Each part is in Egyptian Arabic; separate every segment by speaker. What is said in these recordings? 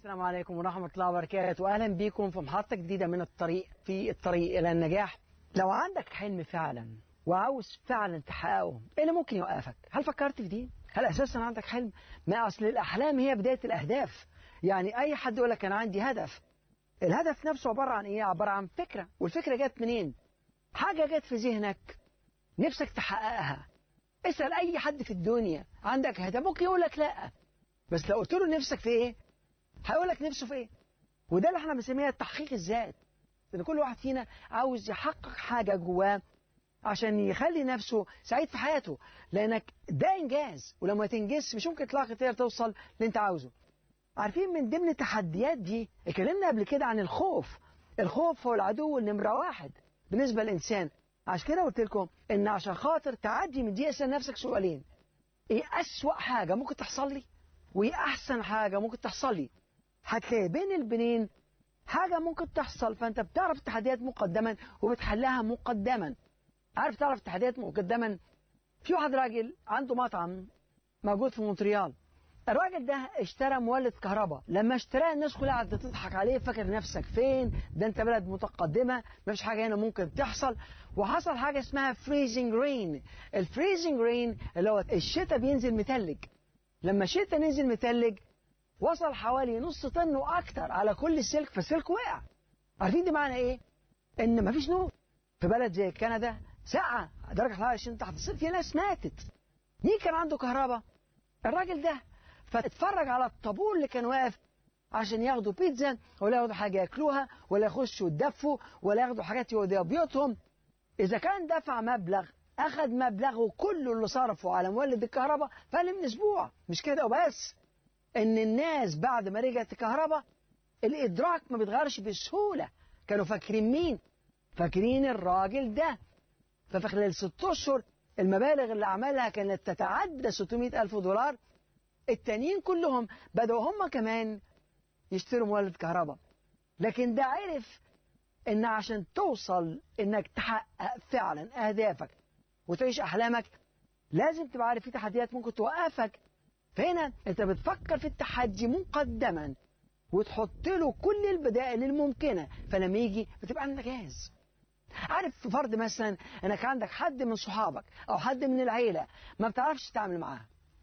Speaker 1: السلام عليكم ورحمة الله وبركاته أهلا بكم في محطة جديدة من الطريق في الطريق إلى النجاح لو عندك حلم فعلا وعاوز فعلا تحققه إيه اللي ممكن يوقفك هل فكرت في دي هل أساسا عندك حلم ما أصل الأحلام هي بداية الأهداف يعني أي حد يقول لك أنا عندي هدف الهدف نفسه عبارة عن إيه عبارة عن فكرة والفكرة جت منين حاجة جت في ذهنك نفسك تحققها اسأل أي حد في الدنيا عندك هدف ممكن يقول لك لا بس لو قلت له نفسك في إيه هيقول لك نفسه في ايه وده اللي احنا بنسميها تحقيق الذات ان كل واحد فينا عاوز يحقق حاجه جواه عشان يخلي نفسه سعيد في حياته لانك ده انجاز ولما تنجز مش ممكن تلاقي تقدر توصل اللي انت عاوزه عارفين من ضمن التحديات دي اتكلمنا قبل كده عن الخوف الخوف هو العدو النمره واحد بالنسبه للانسان عشان كده قلت لكم ان عشان خاطر تعدي من دي اسال نفسك سؤالين ايه اسوأ حاجه ممكن تحصل لي وايه احسن حاجه ممكن تحصل لي هتلاقي بين البنين حاجة ممكن تحصل فأنت بتعرف التحديات مقدما وبتحلها مقدما عارف تعرف التحديات مقدما في واحد راجل عنده مطعم موجود في مونتريال الراجل ده اشترى مولد كهرباء لما اشتراه الناس كلها قعدت تضحك عليه فاكر نفسك فين ده انت بلد متقدمة مفيش حاجة هنا ممكن تحصل وحصل حاجة اسمها فريزنج رين الفريزنج رين اللي هو الشتاء بينزل متلج لما الشتاء نزل متلج وصل حوالي نص طن واكتر على كل السلك فالسلك وقع عارفين دي معنى ايه ان مفيش نور في بلد زي كندا ساعة درجة حرارة 20 تحت الصفر في ناس ماتت مين كان عنده كهرباء الراجل ده فاتفرج على الطابور اللي كان واقف عشان ياخدوا بيتزا ولا ياخدوا حاجة ياكلوها ولا يخشوا يدفوا ولا ياخدوا حاجات يوديها بيوتهم إذا كان دفع مبلغ أخذ مبلغه كله اللي صرفه على مولد الكهرباء فقل من أسبوع مش كده وبس ان الناس بعد ما رجعت الكهرباء الادراك ما بيتغيرش بسهوله كانوا فاكرين مين فاكرين الراجل ده ففي خلال ست اشهر المبالغ اللي عملها كانت تتعدى 600 الف دولار التانيين كلهم بدأوا هم كمان يشتروا مولد كهرباء لكن ده عرف ان عشان توصل انك تحقق فعلا اهدافك وتعيش احلامك لازم تبقى عارف في تحديات ممكن توقفك فهنا انت بتفكر في التحدي مقدما وتحط له كل البدائل الممكنة فلما يجي بتبقى عندك جاهز عارف في فرض مثلا انك عندك حد من صحابك او حد من العيلة ما بتعرفش تتعامل معاه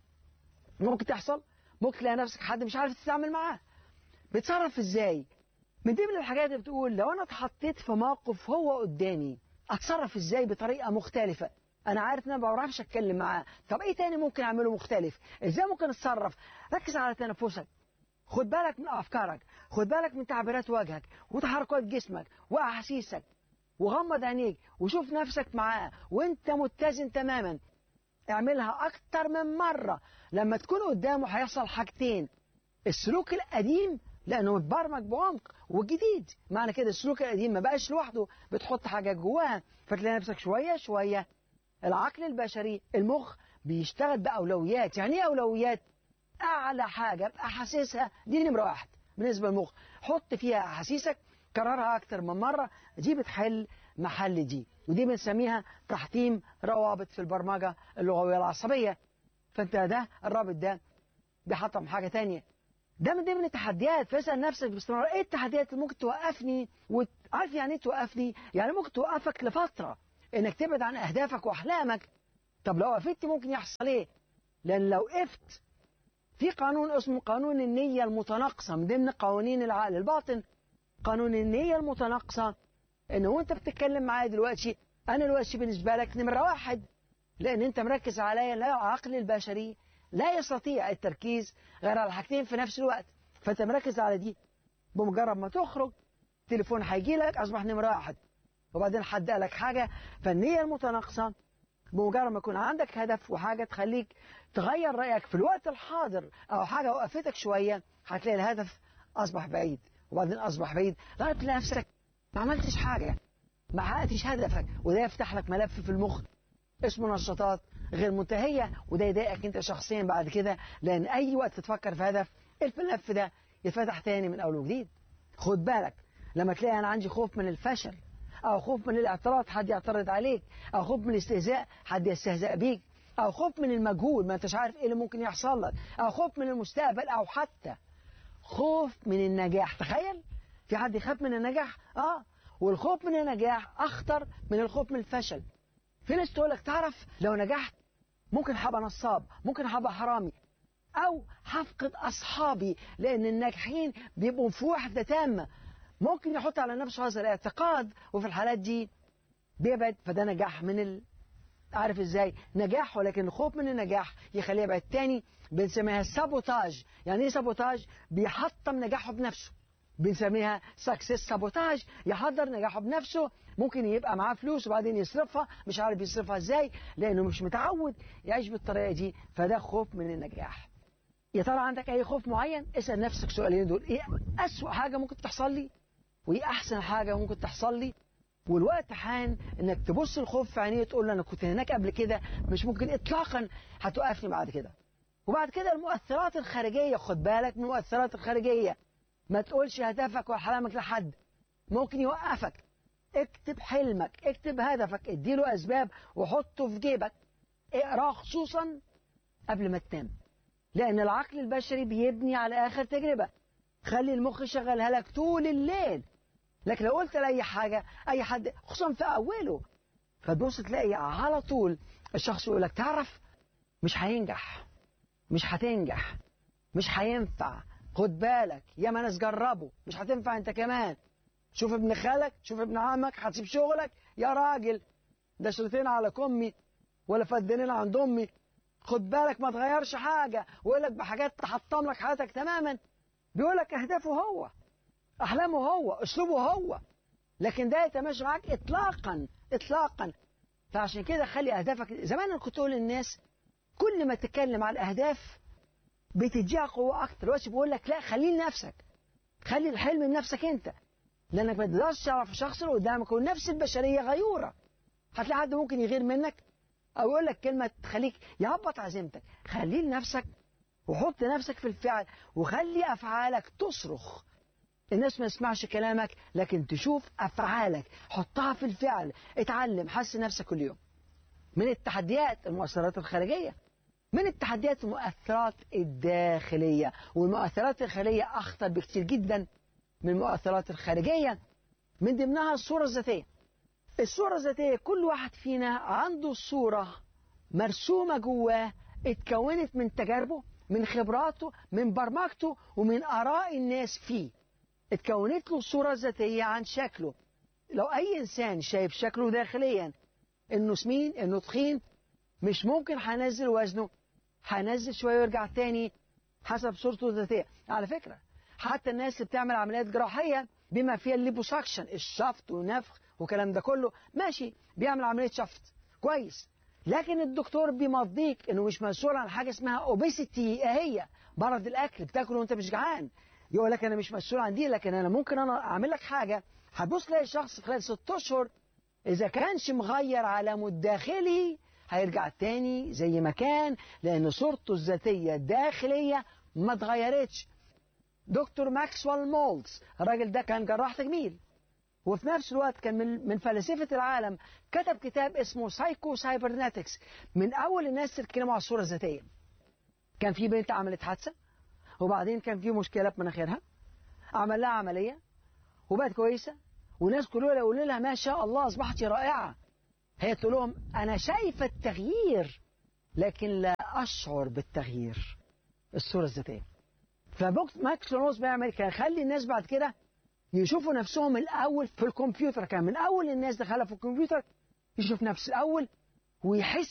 Speaker 1: ممكن تحصل ممكن تلاقي نفسك حد مش عارف تتعامل معاه بتصرف ازاي من ضمن الحاجات اللي بتقول لو انا اتحطيت في موقف هو قدامي اتصرف ازاي بطريقة مختلفة انا عارف ان انا ما بعرفش اتكلم معاه طب ايه تاني ممكن اعمله مختلف ازاي ممكن اتصرف ركز على تنفسك خد بالك من افكارك خد بالك من تعبيرات وجهك وتحركات جسمك واحاسيسك وغمض عينيك وشوف نفسك معاه وانت متزن تماما اعملها اكتر من مرة لما تكون قدامه هيحصل حاجتين السلوك القديم لانه متبرمج بعمق والجديد معنى كده السلوك القديم ما بقاش لوحده بتحط حاجة جواها فتلاقي نفسك شوية شوية العقل البشري المخ بيشتغل بأولويات يعني ايه أولويات أعلى حاجة أبقى حاسسها دي نمرة واحد بالنسبة للمخ حط فيها أحاسيسك كررها أكتر من مرة دي بتحل محل دي ودي بنسميها تحطيم روابط في البرمجة اللغوية العصبية فأنت ده الرابط ده بيحطم حاجة تانية ده من ضمن التحديات فاسأل نفسك باستمرار ايه التحديات اللي ممكن توقفني وعارف يعني ايه توقفني يعني ممكن توقفك لفترة انك تبعد عن اهدافك واحلامك طب لو وقفت ممكن يحصل ايه لان لو وقفت في قانون اسمه قانون النية المتناقصة من ضمن قوانين العقل الباطن قانون النية المتناقصة ان وانت بتتكلم معايا دلوقتي انا دلوقتي بالنسبة لك نمرة واحد لان انت مركز عليا لا العقل البشري لا يستطيع التركيز غير على حاجتين في نفس الوقت فانت مركز على دي بمجرد ما تخرج تليفون هيجي لك اصبح نمرة واحد وبعدين حد قالك حاجة فالنية المتناقصة بمجرد ما يكون عندك هدف وحاجة تخليك تغير رأيك في الوقت الحاضر أو حاجة وقفتك شوية هتلاقي الهدف أصبح بعيد وبعدين أصبح بعيد لغاية تلاقي نفسك ما عملتش حاجة ما حققتش هدفك وده يفتح لك ملف في المخ اسمه نشاطات غير منتهية وده يضايقك انت شخصيا بعد كده لأن أي وقت تفكر في هدف الملف ده يتفتح تاني من أول وجديد خد بالك لما تلاقي أنا عندي خوف من الفشل أو خوف من الاعتراض حد يعترض عليك أو خوف من الاستهزاء حد يستهزأ بيك أو خوف من المجهول ما أنتش عارف إيه اللي ممكن يحصل لك أو خوف من المستقبل أو حتى خوف من النجاح تخيل في حد يخاف من النجاح اه والخوف من النجاح اخطر من الخوف من الفشل في ناس تقول لك تعرف لو نجحت ممكن هبقى نصاب ممكن هبقى حرامي او هفقد اصحابي لان الناجحين بيبقوا في وحده تامه ممكن يحط على نفسه هذا الاعتقاد وفي الحالات دي بيبعد فده نجاح من ال... عارف ازاي نجاح ولكن الخوف من النجاح يخليه يبعد تاني بنسميها سابوتاج يعني ايه سابوتاج بيحطم نجاحه بنفسه بنسميها سكسس سابوتاج يحضر نجاحه بنفسه ممكن يبقى معاه فلوس وبعدين يصرفها مش عارف يصرفها ازاي لانه مش متعود يعيش بالطريقه دي فده خوف من النجاح يا ترى عندك اي خوف معين اسال نفسك سؤالين دول ايه اسوأ حاجه ممكن تحصل لي وايه احسن حاجه ممكن تحصل لي والوقت حان انك تبص الخوف في عينيه تقول له انا كنت هناك قبل كده مش ممكن اطلاقا هتوقفني بعد كده وبعد كده المؤثرات الخارجيه خد بالك من المؤثرات الخارجيه ما تقولش هدفك وحلمك لحد ممكن يوقفك اكتب حلمك اكتب هدفك اديله اسباب وحطه في جيبك اقراه خصوصا قبل ما تنام لان العقل البشري بيبني على اخر تجربه خلي المخ يشغلها لك طول الليل لكن لو قلت لاي حاجه اي حد خصوصا في اوله فتبص تلاقي على طول الشخص يقول لك تعرف مش هينجح مش هتنجح مش هينفع خد بالك يا ما ناس جربوا مش هتنفع انت كمان شوف ابن خالك شوف ابن عمك هتسيب شغلك يا راجل ده شريطين على كمي ولا فدانين عند امي خد بالك ما تغيرش حاجه ويقول لك بحاجات تحطم لك حياتك تماما بيقول لك اهدافه هو احلامه هو اسلوبه هو لكن ده يتماشى معاك اطلاقا اطلاقا فعشان كده خلي اهدافك زمان انا كنت اقول للناس كل ما تتكلم عن الاهداف بتديها قوه اكتر دلوقتي بقول لك لا خليه لنفسك خلي الحلم لنفسك انت لانك ما تقدرش تعرف الشخص اللي قدامك والنفس البشريه غيوره هتلاقي حد ممكن يغير منك او يقول لك كلمه تخليك يهبط عزيمتك خليه لنفسك وحط نفسك في الفعل وخلي افعالك تصرخ الناس ما تسمعش كلامك لكن تشوف افعالك حطها في الفعل اتعلم حسن نفسك كل يوم من التحديات المؤثرات الخارجيه من التحديات المؤثرات الداخليه والمؤثرات الخارجيه اخطر بكثير جدا من المؤثرات الخارجيه من ضمنها الصوره الذاتيه الصوره الذاتيه كل واحد فينا عنده صوره مرسومه جواه اتكونت من تجاربه من خبراته من برمجته ومن اراء الناس فيه اتكونت له صورة ذاتية عن شكله لو أي إنسان شايف شكله داخليا إنه سمين إنه تخين مش ممكن هينزل وزنه هينزل شوية ويرجع تاني حسب صورته الذاتية على فكرة حتى الناس اللي بتعمل عمليات جراحية بما فيها الليبوساكشن الشفط ونفخ والكلام ده كله ماشي بيعمل عملية شفط كويس لكن الدكتور بيمضيك انه مش مسؤول عن حاجه اسمها اوبيسيتي هي مرض الاكل بتاكل وانت مش جعان يقول لك انا مش مسؤول عن دي لكن انا ممكن انا اعمل لك حاجه هتبص تلاقي الشخص خلال ست اشهر اذا كانش مغير علامه الداخلي هيرجع تاني زي ما كان لان صورته الذاتيه الداخليه ما اتغيرتش دكتور ماكسويل مولتز الراجل ده كان جراح تجميل وفي نفس الوقت كان من من فلاسفه العالم كتب كتاب اسمه سايكو سايبرناتكس من اول الناس اللي اتكلموا على الصوره الذاتيه كان في بنت عملت حادثه وبعدين كان في مشكلة في مناخيرها عمل لها عملية وبقت كويسة والناس كلها يقولوا لها ما شاء الله أصبحت رائعة هي تقول لهم أنا شايفة التغيير لكن لا أشعر بالتغيير الصورة الذاتية فبوكس ماكس لونوس بيعمل كان يخلي الناس بعد كده يشوفوا نفسهم الأول في الكمبيوتر كان من أول الناس دخلها في الكمبيوتر يشوف نفسه الأول ويحس